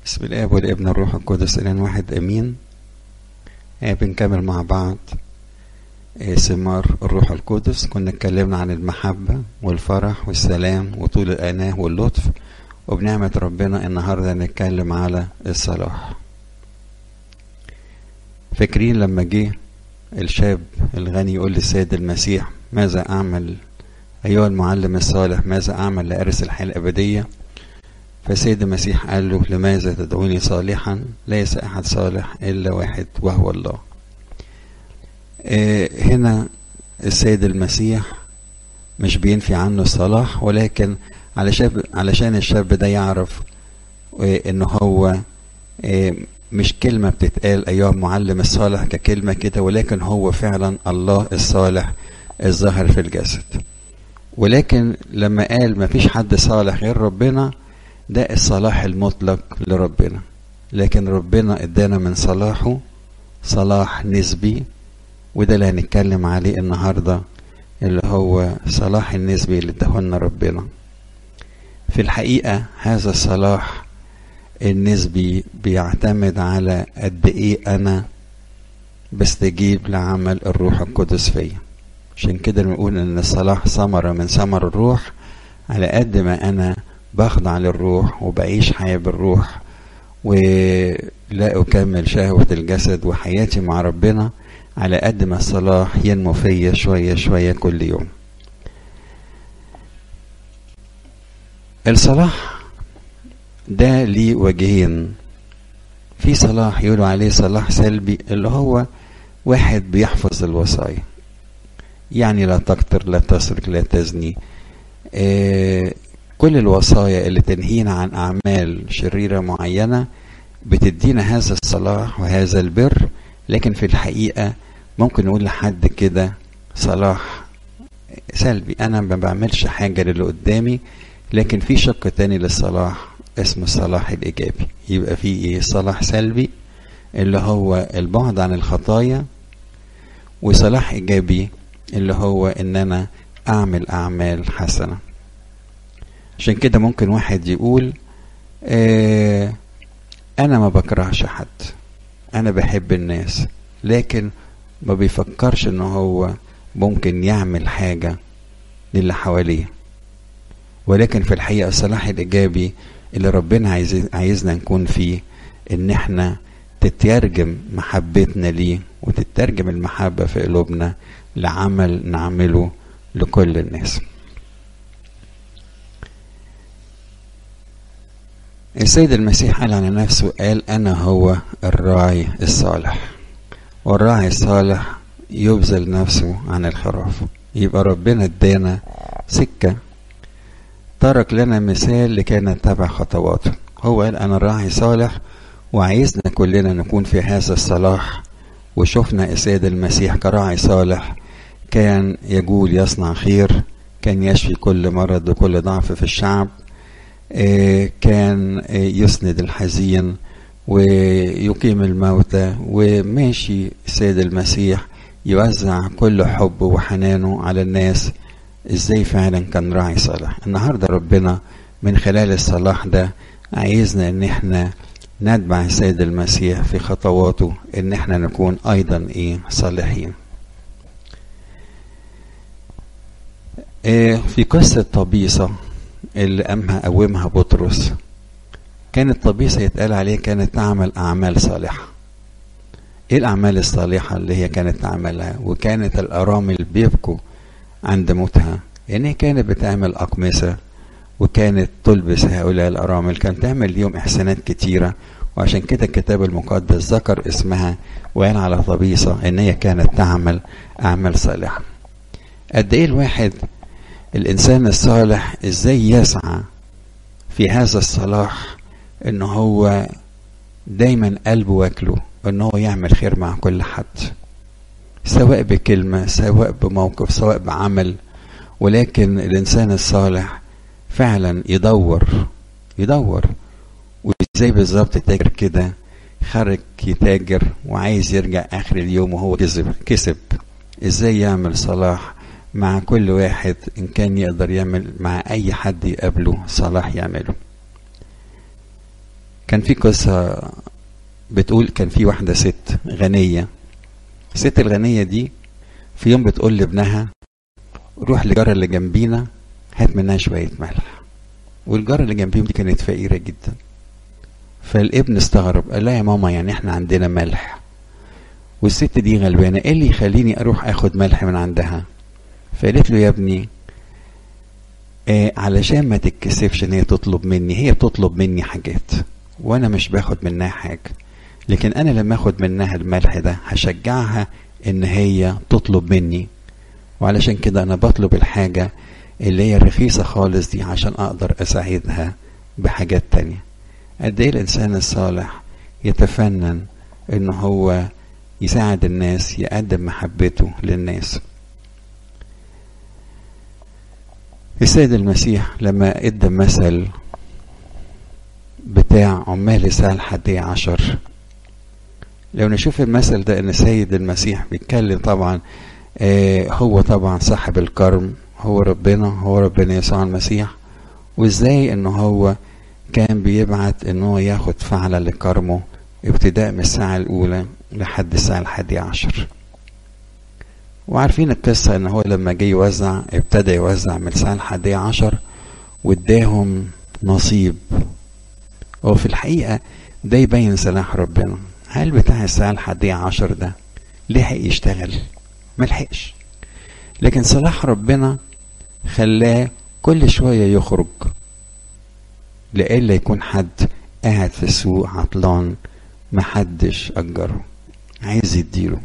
بسم الاب والابن والروح القدس الان واحد امين آه بنكمل مع بعض آه ثمار الروح القدس كنا اتكلمنا عن المحبة والفرح والسلام وطول الأناة واللطف وبنعمة ربنا النهاردة نتكلم على الصلاح فاكرين لما جه الشاب الغني يقول للسيد المسيح ماذا أعمل أيها المعلم الصالح ماذا أعمل لأرث الحياة الأبدية فسيد المسيح قال له لماذا تدعوني صالحا ليس أحد صالح إلا واحد وهو الله آه هنا السيد المسيح مش بينفي عنه الصلاح ولكن علشان علشان الشاب ده يعرف آه ان هو آه مش كلمة بتتقال أيها المعلم الصالح ككلمة كده ولكن هو فعلا الله الصالح الظاهر في الجسد ولكن لما قال ما فيش حد صالح غير ربنا ده الصلاح المطلق لربنا لكن ربنا ادانا من صلاحه صلاح نسبي وده اللي هنتكلم عليه النهارده اللي هو صلاح النسبي اللي اداهولنا ربنا في الحقيقة هذا الصلاح النسبي بيعتمد على قد ايه انا بستجيب لعمل الروح القدس فيا عشان كده بنقول ان الصلاح ثمرة من ثمر الروح على قد ما انا بخضع للروح وبعيش حياة بالروح ولا أكمل شهوة الجسد وحياتي مع ربنا على قد ما الصلاح ينمو فيا شوية شوية كل يوم الصلاح ده ليه وجهين في صلاح يقولوا عليه صلاح سلبي اللي هو واحد بيحفظ الوصايا يعني لا تقتر لا تسرق لا تزني آه كل الوصايا اللي تنهينا عن أعمال شريرة معينة بتدينا هذا الصلاح وهذا البر لكن في الحقيقة ممكن نقول لحد كده صلاح سلبي أنا ما بعملش حاجة للي قدامي لكن في شق تاني للصلاح اسمه الصلاح الإيجابي يبقى في إيه صلاح سلبي اللي هو البعد عن الخطايا وصلاح إيجابي اللي هو إن أنا أعمل أعمال حسنة عشان كده ممكن واحد يقول آه انا ما بكرهش حد انا بحب الناس لكن ما بيفكرش ان هو ممكن يعمل حاجة للي حواليه ولكن في الحقيقة الصلاح الإيجابي اللي ربنا عايز عايزنا نكون فيه إن إحنا تترجم محبتنا ليه وتترجم المحبة في قلوبنا لعمل نعمله لكل الناس. السيد المسيح قال عن نفسه قال أنا هو الراعي الصالح والراعي الصالح يبذل نفسه عن الخراف يبقى ربنا ادانا سكة ترك لنا مثال لكي نتبع خطواته هو قال أنا راعي صالح وعايزنا كلنا نكون في هذا الصلاح وشفنا السيد المسيح كراعي صالح كان يقول يصنع خير كان يشفي كل مرض وكل ضعف في الشعب كان يسند الحزين ويقيم الموتى وماشي السيد المسيح يوزع كل حب وحنانه على الناس ازاي فعلا كان راعي صالح النهارده ربنا من خلال الصلاح ده عايزنا ان احنا نتبع السيد المسيح في خطواته ان احنا نكون ايضا ايه صالحين إيه في قصة طبيسة اللي قامها قومها بطرس كانت طبيسة يتقال عليه كانت تعمل أعمال صالحة إيه الأعمال الصالحة اللي هي كانت تعملها وكانت الأرامل بيبكوا عند موتها يعني كانت بتعمل أقمصة وكانت تلبس هؤلاء الأرامل كانت تعمل ليهم إحسانات كتيرة وعشان كده الكتاب المقدس ذكر اسمها وقال على طبيسة إن هي كانت تعمل أعمال صالحة قد إيه الواحد الإنسان الصالح إزاي يسعى في هذا الصلاح إن هو دايما قلبه واكله إن هو يعمل خير مع كل حد سواء بكلمة سواء بموقف سواء بعمل ولكن الإنسان الصالح فعلا يدور يدور وزي بالظبط تاجر كده خرج يتاجر وعايز يرجع آخر اليوم وهو كسب كسب إزاي يعمل صلاح مع كل واحد إن كان يقدر يعمل مع أي حد يقابله صلاح يعمله كان في قصة بتقول كان في واحدة ست غنية الست الغنية دي في يوم بتقول لابنها روح للجارة اللي جنبينا هات منها شوية ملح والجارة اللي جنبيهم دي كانت فقيرة جدا فالابن استغرب قال لها يا ماما يعني احنا عندنا ملح والست دي غلبانة ايه اللي يخليني اروح اخد ملح من عندها فقالت له يا ابني آه علشان ما تتكسفش ان هي تطلب مني هي بتطلب مني حاجات وانا مش باخد منها حاجة لكن انا لما اخد منها الملح ده هشجعها ان هي تطلب مني وعلشان كده انا بطلب الحاجة اللي هي الرخيصة خالص دي عشان اقدر اساعدها بحاجات تانية قد ايه الانسان الصالح يتفنن ان هو يساعد الناس يقدم محبته للناس السيد المسيح لما ادى مثل بتاع عمال الساعة الحادية عشر لو نشوف المثل ده ان السيد المسيح بيتكلم طبعا آه هو طبعا صاحب الكرم هو ربنا هو ربنا يسوع المسيح وازاي ان هو كان بيبعت ان هو ياخد فعلة لكرمه ابتداء من الساعة الأولى لحد الساعة الحادية عشر وعارفين القصة ان هو لما جه يوزع ابتدى يوزع من الساعة الحادية عشر واداهم نصيب وفي الحقيقة ده يبين سلاح ربنا هل بتاع الساعة الحادية عشر ده لحق يشتغل ملحقش لكن صلاح ربنا خلاه كل شوية يخرج لئلا يكون حد قاعد في السوق عطلان محدش أجره عايز يديله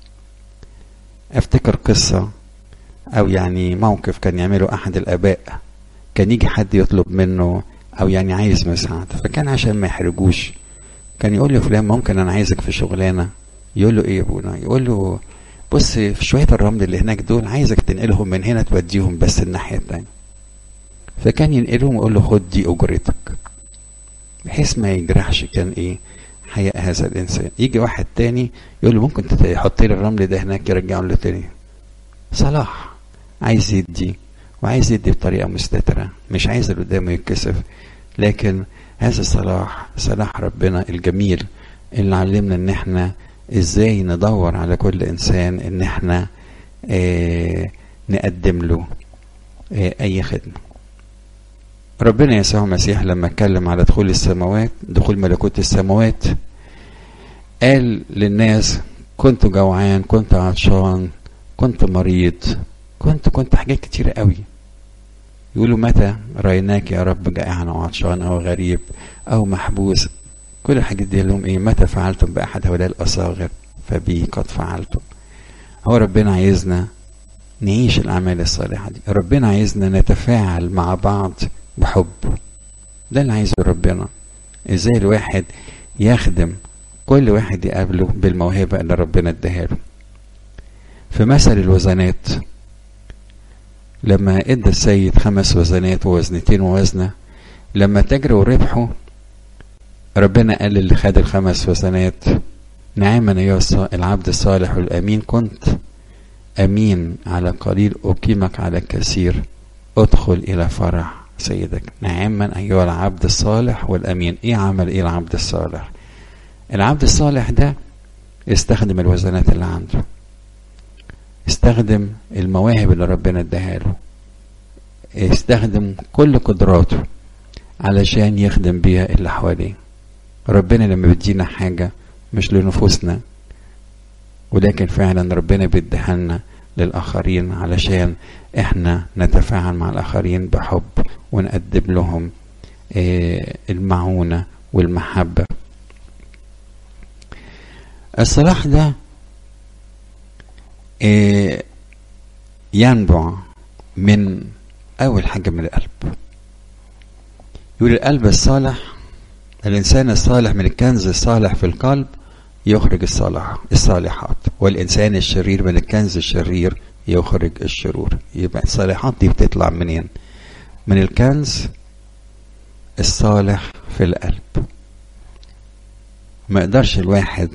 افتكر قصة او يعني موقف كان يعمله احد الاباء كان يجي حد يطلب منه او يعني عايز مساعدة فكان عشان ما يحرجوش كان يقول له فلان ممكن انا عايزك في شغلانة يقول له ايه يا ابونا يقول له بص في شوية الرمل اللي هناك دول عايزك تنقلهم من هنا توديهم بس الناحية التانية فكان ينقلهم ويقول له خد دي اجرتك بحيث ما يجرحش كان ايه حياء هذا الانسان يجي واحد تاني يقول له ممكن تحط لي الرمل ده هناك يرجعه له تاني صلاح عايز يدي وعايز يدي بطريقه مستتره مش عايز اللي قدامه يتكسف لكن هذا صلاح صلاح ربنا الجميل اللي علمنا ان احنا ازاي ندور على كل انسان ان احنا اه نقدم له اه اي خدمه ربنا يسوع المسيح لما اتكلم على دخول السماوات دخول ملكوت السماوات قال للناس كنت جوعان كنت عطشان كنت مريض كنت كنت حاجات كتيرة قوي يقولوا متى رأيناك يا رب جائعا أو عطشان أو غريب أو محبوس كل الحاجات دي لهم إيه متى فعلتم بأحد هؤلاء الأصاغر فبي قد فعلتم هو ربنا عايزنا نعيش الأعمال الصالحة دي ربنا عايزنا نتفاعل مع بعض بحب ده اللي عايزه ربنا ازاي الواحد يخدم كل واحد يقابله بالموهبة اللي ربنا اداها له في مثل الوزنات لما ادى السيد خمس وزنات ووزنتين ووزنة لما تجروا وربحوا ربنا قال اللي خد الخمس وزنات نعما يا العبد الصالح والامين كنت امين على قليل اقيمك على كثير ادخل الى فرح سيدك نعما ايها العبد الصالح والامين ايه عمل ايه العبد الصالح العبد الصالح ده استخدم الوزنات اللي عنده استخدم المواهب اللي ربنا اداها له استخدم كل قدراته علشان يخدم بيها اللي حواليه ربنا لما بيدينا حاجة مش لنفوسنا ولكن فعلا ربنا بيديها لنا للآخرين علشان احنا نتفاعل مع الآخرين بحب ونقدم لهم المعونة والمحبة الصلاح ده ينبع من أول حاجة من القلب يقول القلب الصالح الإنسان الصالح من الكنز الصالح في القلب يخرج الصالح الصالحات والإنسان الشرير من الكنز الشرير يخرج الشرور يبقى الصالحات دي بتطلع منين من الكنز الصالح في القلب ما يقدرش الواحد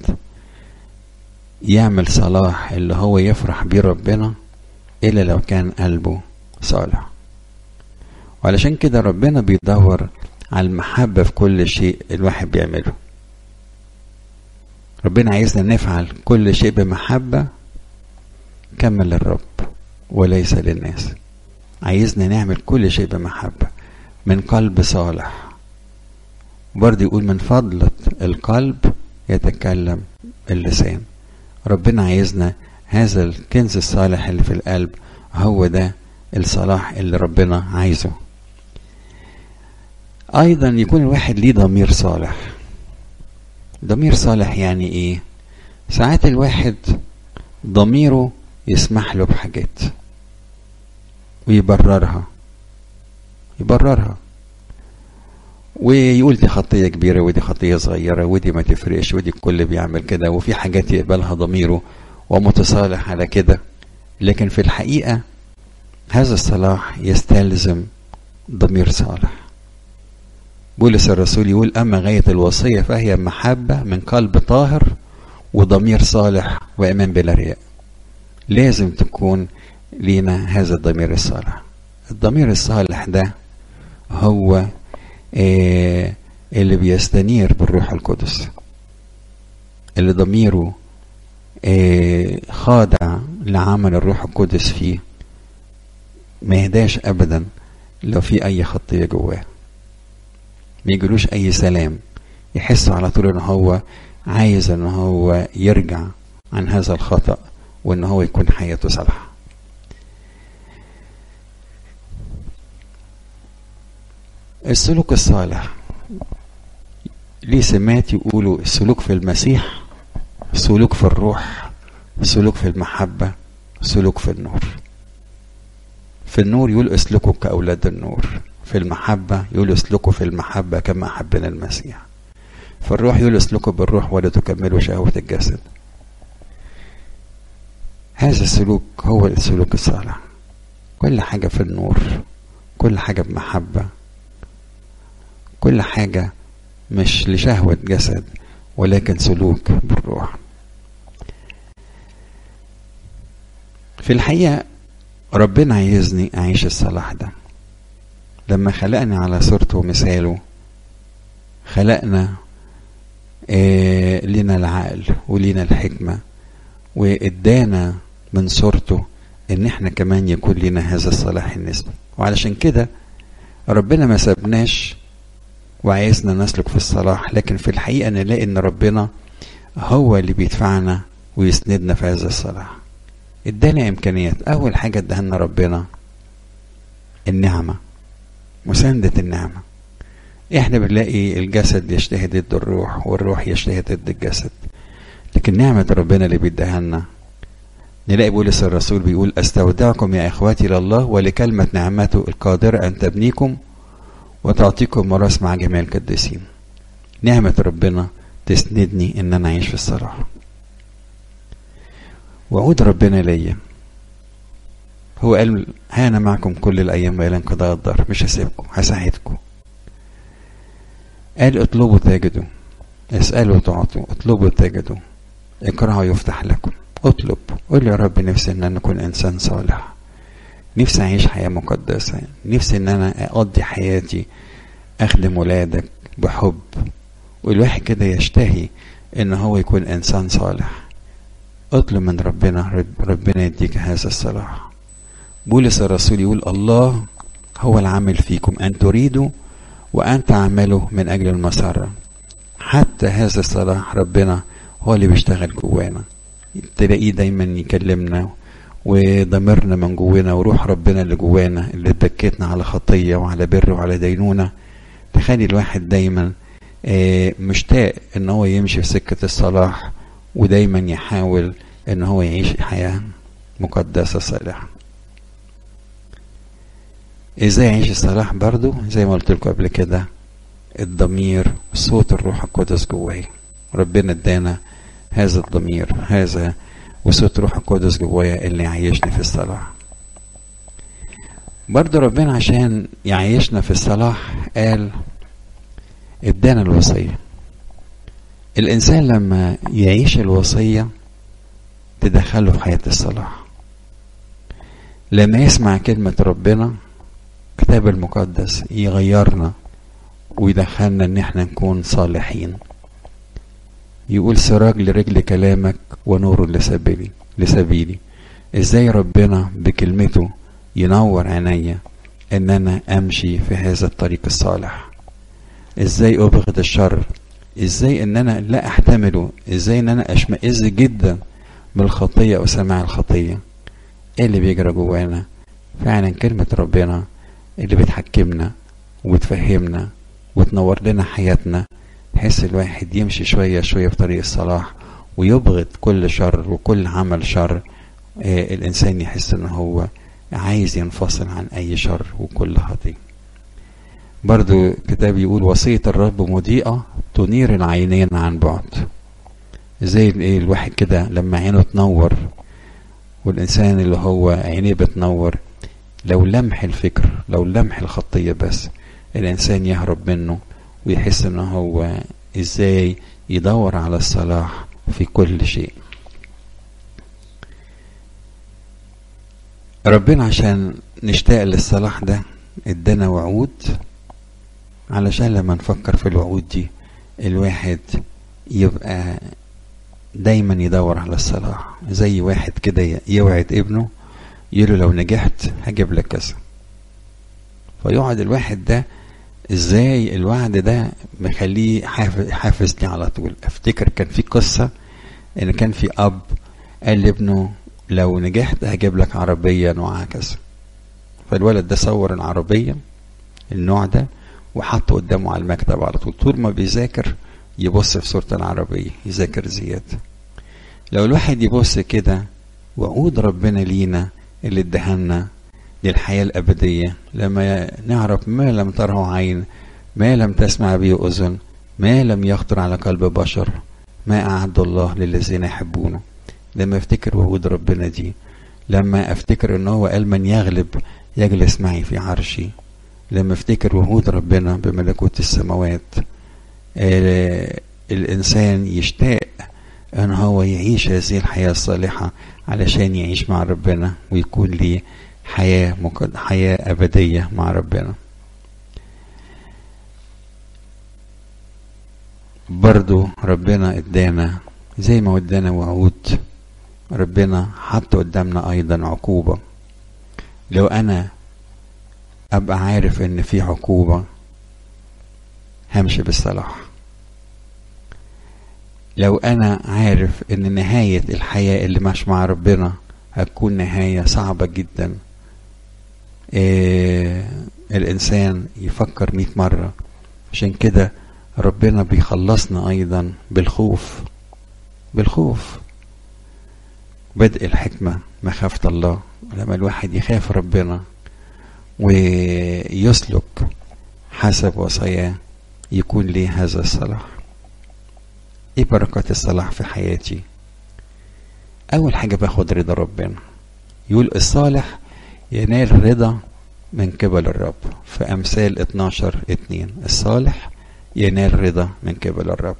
يعمل صلاح اللي هو يفرح بيه ربنا إلا لو كان قلبه صالح وعلشان كده ربنا بيدور على المحبة في كل شيء الواحد بيعمله ربنا عايزنا نفعل كل شيء بمحبة كمل للرب وليس للناس عايزنا نعمل كل شيء بمحبة من قلب صالح برضه يقول من فضلة القلب يتكلم اللسان ربنا عايزنا هذا الكنز الصالح اللي في القلب هو ده الصلاح اللي ربنا عايزه ايضا يكون الواحد ليه ضمير صالح ضمير صالح يعني ايه ساعات الواحد ضميره يسمح له بحاجات ويبررها يبررها ويقول دي خطيه كبيره ودي خطيه صغيره ودي ما تفرقش ودي الكل بيعمل كده وفي حاجات يقبلها ضميره ومتصالح على كده لكن في الحقيقه هذا الصلاح يستلزم ضمير صالح بولس الرسول يقول أما غاية الوصية فهي محبة من قلب طاهر وضمير صالح وإيمان بلا رياء لازم تكون لينا هذا الضمير الصالح الضمير الصالح ده هو آه اللي بيستنير بالروح القدس اللي ضميره آه خاضع لعمل الروح القدس فيه ما يهداش ابدا لو في اي خطيه جواه ما يجيلوش اي سلام يحس على طول ان هو عايز ان هو يرجع عن هذا الخطا وان هو يكون حياته صالحه السلوك الصالح ليه سمات يقولوا السلوك في المسيح سلوك في الروح سلوك في المحبة سلوك في النور في النور يقول اسلكوا كأولاد النور في المحبة يقول اسلكوا في المحبة كما أحبنا المسيح في الروح يقول اسلكوا بالروح ولا تكملوا شهوة الجسد هذا السلوك هو السلوك الصالح كل حاجة في النور كل حاجة بمحبة كل حاجة مش لشهوة جسد ولكن سلوك بالروح في الحقيقة ربنا عايزني أعيش الصلاح ده لما خلقني على صورته ومثاله خلقنا آه لنا العقل ولينا الحكمة وادانا من صورته ان احنا كمان يكون لنا هذا الصلاح النسبي وعلشان كده ربنا ما سابناش وعايزنا نسلك في الصلاح لكن في الحقيقة نلاقي ان ربنا هو اللي بيدفعنا ويسندنا في هذا الصلاح ادانا امكانيات اول حاجة ادهنا ربنا النعمة مساندة النعمة احنا بنلاقي الجسد يشتهي ضد الروح والروح يشتهي ضد الجسد لكن نعمة ربنا اللي بيديها لنا نلاقي بولس الرسول بيقول استودعكم يا اخواتي لله ولكلمة نعمته القادرة ان تبنيكم وتعطيكم ميراث مع جميع القديسين نعمة ربنا تسندني ان انا اعيش في الصلاح وعود ربنا ليا هو قال ها انا معكم كل الايام والى انقضاء الدهر مش هسيبكم هساعدكم قال اطلبوا تجدوا اسالوا تعطوا اطلبوا تجدوا اقرأوا يفتح لكم اطلب قول يا رب نفسي ان انا اكون انسان صالح نفسي اعيش حياه مقدسه نفسي ان انا اقضي حياتي اخدم ولادك بحب والواحد كده يشتهي ان هو يكون انسان صالح اطلب من ربنا ربنا يديك هذا الصلاح بولس الرسول يقول الله هو العامل فيكم ان تريدوا وان تعملوا من اجل المسره حتى هذا الصلاح ربنا هو اللي بيشتغل جوانا تلاقيه دايما يكلمنا وضميرنا من جوانا وروح ربنا اللي جوانا اللي بكتنا على خطيه وعلى بر وعلى دينونه تخلي الواحد دايما مشتاق ان هو يمشي في سكه الصلاح ودايما يحاول ان هو يعيش حياه مقدسه صالحه ازاي يعيش الصلاح برضو زي ما قلت لكم قبل كده الضمير صوت الروح القدس جواي ربنا ادانا هذا الضمير هذا وصوت روح القدس جوايا اللي يعيشني في الصلاح برضو ربنا عشان يعيشنا في الصلاح قال ادانا الوصية الإنسان لما يعيش الوصية تدخله في حياة الصلاح لما يسمع كلمة ربنا الكتاب المقدس يغيرنا ويدخلنا ان احنا نكون صالحين يقول سراج لرجل كلامك ونور لسبيلي لسبيلي ازاي ربنا بكلمته ينور عينيا ان انا امشي في هذا الطريق الصالح ازاي ابغض الشر ازاي ان انا لا احتمله ازاي ان انا اشمئز جدا من الخطيه او سماع الخطيه ايه اللي بيجرى جوانا فعلا كلمه ربنا اللي بتحكمنا وتفهمنا وتنور لنا حياتنا بحيث الواحد يمشي شوية شوية في طريق الصلاح ويبغض كل شر وكل عمل شر آه الإنسان يحس إن هو عايز ينفصل عن أي شر وكل خطية برضو كتاب يقول وصية الرب مضيئة تنير العينين عن بعد زي ايه الواحد كده لما عينه تنور والإنسان اللي هو عينيه بتنور لو لمح الفكر لو لمح الخطية بس الإنسان يهرب منه ويحس إن هو إزاي يدور على الصلاح في كل شيء ربنا عشان نشتاق للصلاح ده ادانا وعود علشان لما نفكر في الوعود دي الواحد يبقى دايما يدور على الصلاح زي واحد كده يوعد ابنه يقول له لو نجحت هجيب لك كذا فيقعد الواحد ده ازاي الوعد ده مخليه حافظ, حافظ لي على طول افتكر كان في قصة ان كان في اب قال لابنه لو نجحت هجيب لك عربية نوعها كذا فالولد ده صور العربية النوع ده وحطه قدامه على المكتب على طول طول ما بيذاكر يبص في صورة العربية يذاكر زيادة لو الواحد يبص كده وعود ربنا لينا اللي ادهنا للحياة الأبدية لما نعرف ما لم تره عين ما لم تسمع به أذن ما لم يخطر على قلب بشر ما أعد الله للذين يحبونه لما افتكر وعود ربنا دي لما افتكر ان هو قال من يغلب يجلس معي في عرشي لما افتكر وعود ربنا بملكوت السماوات آه الانسان يشتاق ان هو يعيش هذه الحياة الصالحة علشان يعيش مع ربنا ويكون ليه حياة مقد... حياة أبدية مع ربنا برضو ربنا ادانا زي ما ادانا وعود ربنا حط قدامنا ايضا عقوبة لو انا ابقى عارف ان في عقوبة همشي بالصلاح لو انا عارف ان نهاية الحياة اللي مش مع ربنا هتكون نهاية صعبة جدا إيه الانسان يفكر مئة مرة عشان كده ربنا بيخلصنا ايضا بالخوف بالخوف بدء الحكمة مخافة الله لما الواحد يخاف ربنا ويسلك حسب وصاياه يكون ليه هذا الصلاح ايه بركات الصلاح في حياتي اول حاجة باخد رضا ربنا يقول الصالح ينال رضا من قبل الرب في امثال 12 2 الصالح ينال رضا من قبل الرب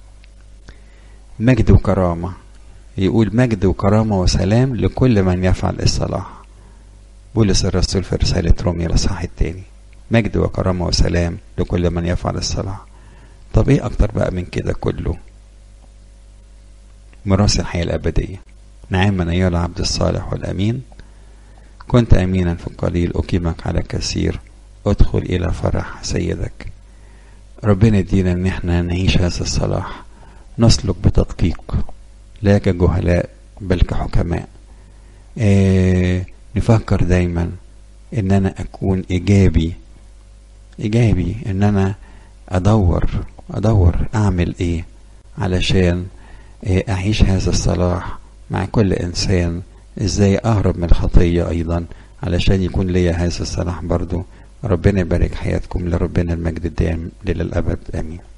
مجد وكرامة يقول مجد وكرامة وسلام لكل من يفعل الصلاح بولس الرسول في رسالة روميا الأصحاح التاني مجد وكرامة وسلام لكل من يفعل الصلاح طب ايه اكتر بقى من كده كله ميراث الحياة الأبدية نعم أيها العبد الصالح والأمين كنت أمينا في القليل أقيمك على كثير ادخل إلى فرح سيدك ربنا يدينا إن احنا نعيش هذا الصلاح نسلك بتدقيق لا كجهلاء بل كحكماء آه نفكر دايما ان انا اكون ايجابي ايجابي ان انا ادور ادور اعمل ايه علشان آه اعيش هذا الصلاح مع كل انسان ازاي اهرب من الخطيه ايضا علشان يكون ليا هذا الصلاح برضو ربنا يبارك حياتكم لربنا المجد الدائم للابد امين